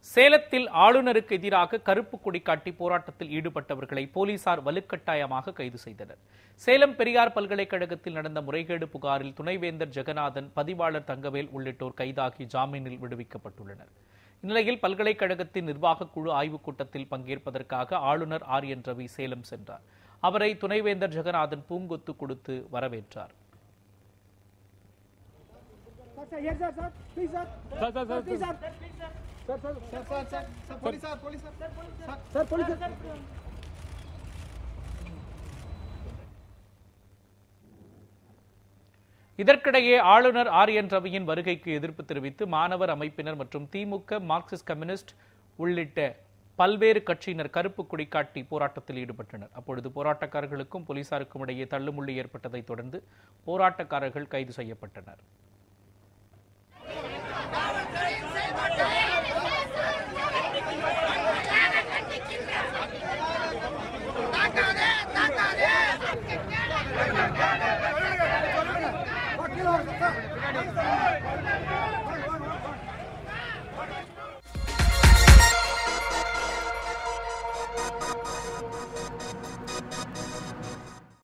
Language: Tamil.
சேலத்தில் ஆளுநருக்கு எதிராக கருப்பு கொடி காட்டி போராட்டத்தில் ஈடுபட்டவர்களை போலீசார் வலுக்கட்டாயமாக கைது செய்தனர் சேலம் பெரியார் பல்கலைக்கழகத்தில் நடந்த முறைகேடு புகாரில் துணைவேந்தர் ஜெகநாதன் பதிவாளர் தங்கவேல் உள்ளிட்டோர் கைதாகி ஜாமீனில் விடுவிக்கப்பட்டுள்ளனர் இந்நிலையில் பல்கலைக்கழகத்தின் நிர்வாகக் குழு ஆய்வுக் கூட்டத்தில் பங்கேற்பதற்காக ஆளுநர் ஆர் என் ரவி சேலம் சென்றார் அவரை துணைவேந்தர் ஜெகநாதன் பூங்கொத்து கொடுத்து வரவேற்றார் Sir, yes, sir, sir. Please, sir. Sir, sir, sir, Please, sir. Sir, sir, sir, sir, sir, sir, police, sir, police, sir. Sir, sir, police, sir. இதற்கிடையே ஆளுநர் ஆர் என் ரவியின் வருகைக்கு எதிர்ப்பு தெரிவித்து மாணவர் அமைப்பினர் மற்றும் திமுக மார்க்சிஸ்ட் கம்யூனிஸ்ட் உள்ளிட்ட பல்வேறு கட்சியினர் கருப்பு கொடி காட்டி போராட்டத்தில் ஈடுபட்டனர் அப்பொழுது போராட்டக்காரர்களுக்கும் போலீசாருக்கும் இடையே தள்ளுமுள்ளி ஏற்பட்டதைத் தொடர்ந்து போராட்டக்காரர்கள் கைது செய்யப்பட்டனர் What kilo, sir?